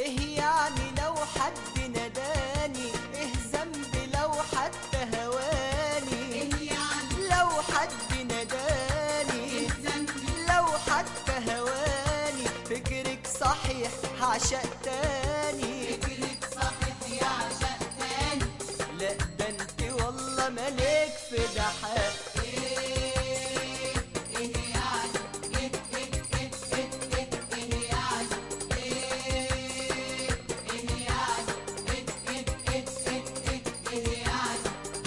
ايه يعني لو حد نداني ايه ذنبي لو حتى هواني ايه يعني لو حد نداني ايه ذنبي لو حتى هواني فكرك صحيح هعشق تاني فكرك صحيح يا عشق تاني لا ده انت والله ملك في ده حق ايه ايه يعني ايه ايه ايه ايه ايه ايه يعني ايه ايه يعني ايه ايه ايه ايه ايه ايه يعني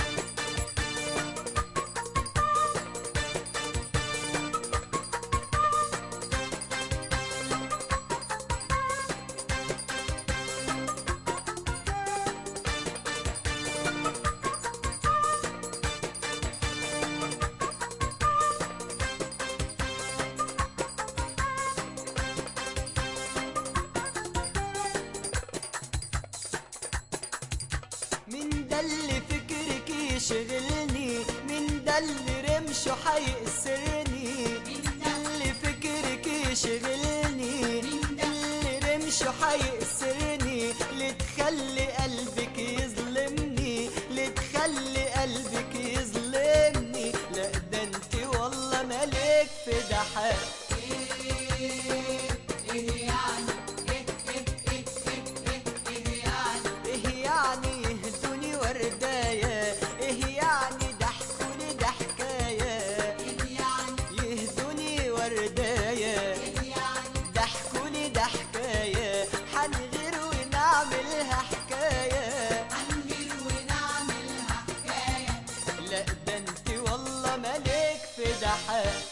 من ده اللي فكرك يشغلني من ده اللي رمشه هيأسرني من ده اللي فكرك يشغلني من ده اللي رمشه هيأسرني لتخلي قلبك يظلمني لتخلي قلبك يظلمني لا ده انت والله مالك في ده حق ايه ايه يعني ايه ايه ايه ايه ايه ايه يعني ايه يعني يهدوني ورداية ايه يعني ضحكوني ضحكاية ايه يعني يهدوني ورداية ايه يعني ضحكوني ضحكاية حنغير ونعملها حكاية هنغير ونعملها حكايه لا ده انت والله مالك في ده حق